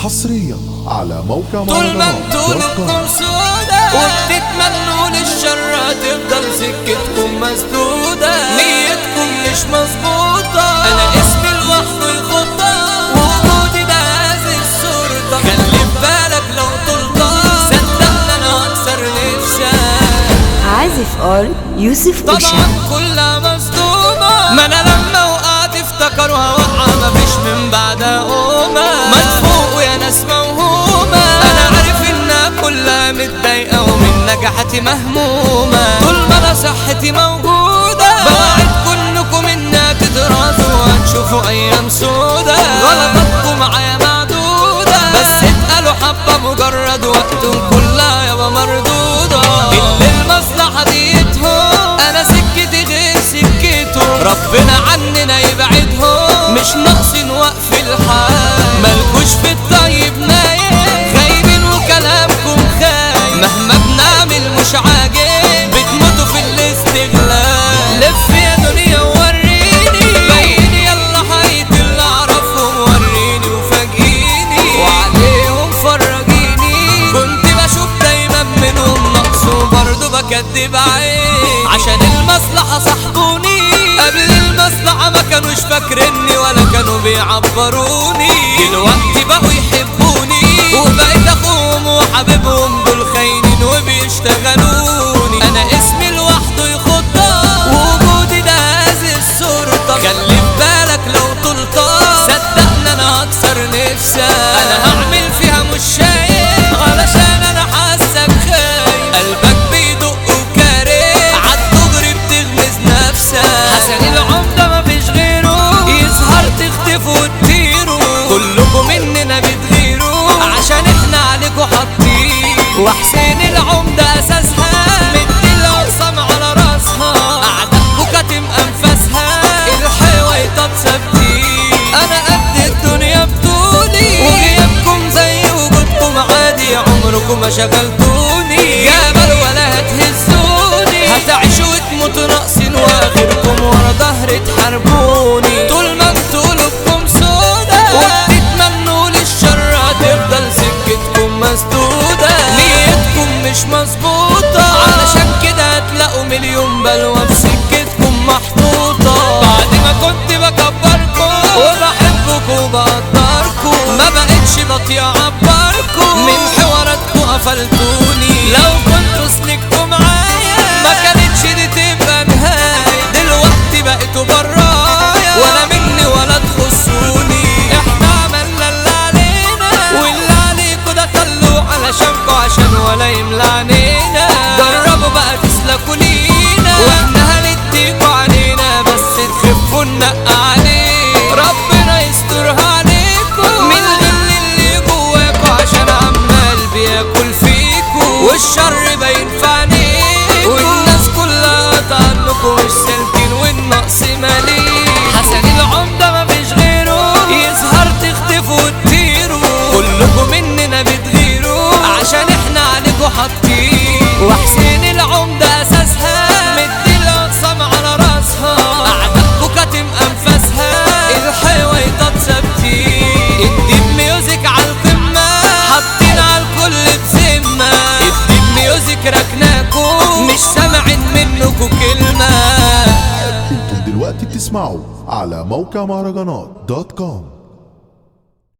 حصريا على موقع طول ما مهرجانات انتوا دوت كوم. لكم سودا وبتتمنوا للشر هتفضل سكتكم مسدودة نيتكم مش مظبوطة أنا اسمي لوحده يخطى وجودي ده هذه الصورة خلي في بالك لو طلطان صدقني أنا هكسر نفسك عازف ار يوسف أوشا طبعا كلها مصدومة ما انا لما وقعت افتكروها وقعة مفيش من بعدها قومة مدفوق يا ناس موهومة انا عارف انها كلها متضايقة ومن نجاحتي مهمومة طول ما انا صحتي موجودة بوعد كلكم انها تترازوا وهتشوفوا ايام سودا غلطاتكم معايا معدودة بس اتقالوا حبة مجرد وقتهم كلها يابا مردودة اللي المصلحة ديتهم انا سكتي غير سكتهم ربنا عننا يبعدهم مش ناقصين وقف الحال مالكوش في الطيب نايم خايبين وكلامكم خايب مهما بنعمل مش عاجب بتموتوا في الاستغلال لف يا دنيا ووريني بيني يلا حقيقة اللي اعرفهم وريني وفاجئيني وعليهم فرجيني كنت بشوف دايما منهم نقص وبرضه بكدب عين عشان المصلحة صاحبوني قبل المصلحة ما كانوش فاكريني ولا كانوا بيعبروني دلوقتي بقوا يحبوني وبقيت اخوهم وحبيبهم دول خاينين وبيشتغلوني انا اسمي لوحده يخضها وجودي ده هذه الصورة خلي في بالك لو طلطان صدقني انا هكسر نفسك انا هعمل فيها مش شايف علشان انا حاسك خايف قلبك بيدق وكاره عالدغري بتغمز نفسك حسن العمدة مفيش غيره يظهر تختفوا وتطيروا كلكم مننا بتغيروا عشان احنا عليكوا حاطين وحسين العمدة اساسها مدي العصام على راسها اعدائكوا كاتم انفاسها الحويطة ثابتين انا قد الدنيا بطولي وغيابكم زي وجودكم عادي عمركم ما شغلتوني جبل ولا هتهزوني هتعيشوا وتموتوا ناقصين واخركم ورا ظهري تحاربوني طول ما انتوا قلوبكم سودا وبتتمنوا للشر هتفضل سكتكم مسدودة نيتكم مش مظبوطة علشان كده هتلاقوا مليون بلوى في سكتكم محطوطة بعد ما كنت بكبركم وبحبكم وبقدركم ما بقتش بطيء اعبركم من حواراتكم قفلتوني لو كنتوا سلكتوا معايا ما كانتش دي تبقى نهاية دلوقتي بقيتوا برايا ولا مني ولا تخصوني احنا عملنا اللي علينا واللي عليكوا ده خلوه علشانكوا عشان ولا يملى عينينا جربوا بقى تسلكوا لينا واحنا هنديكوا علينا بس تخفوا النقة عليه ربنا يسترها عليكوا من الغل اللي جواكوا عشان عمال بياكل فيكوا والشر باين في عينيكوا والناس كلها عنكوا مش سالكين والنقص مالي حسن العمدة مفيش غيره يظهر تختفوا وتطيروا كلكم مننا بتغيروا عشان احنا عليكوا حاطين وحسين العمدة اساسها مدي الاقسام على راسها اعدائكوا كاتم انفاسها الحويطات ثابتين الديب ميوزك على القمة حاطين على الكل بذمة الديب ميوزك ركناكوا مش سامعين منكوا كلمة انتم دلوقتي بتسمعوا على موقع مهرجانات دوت كوم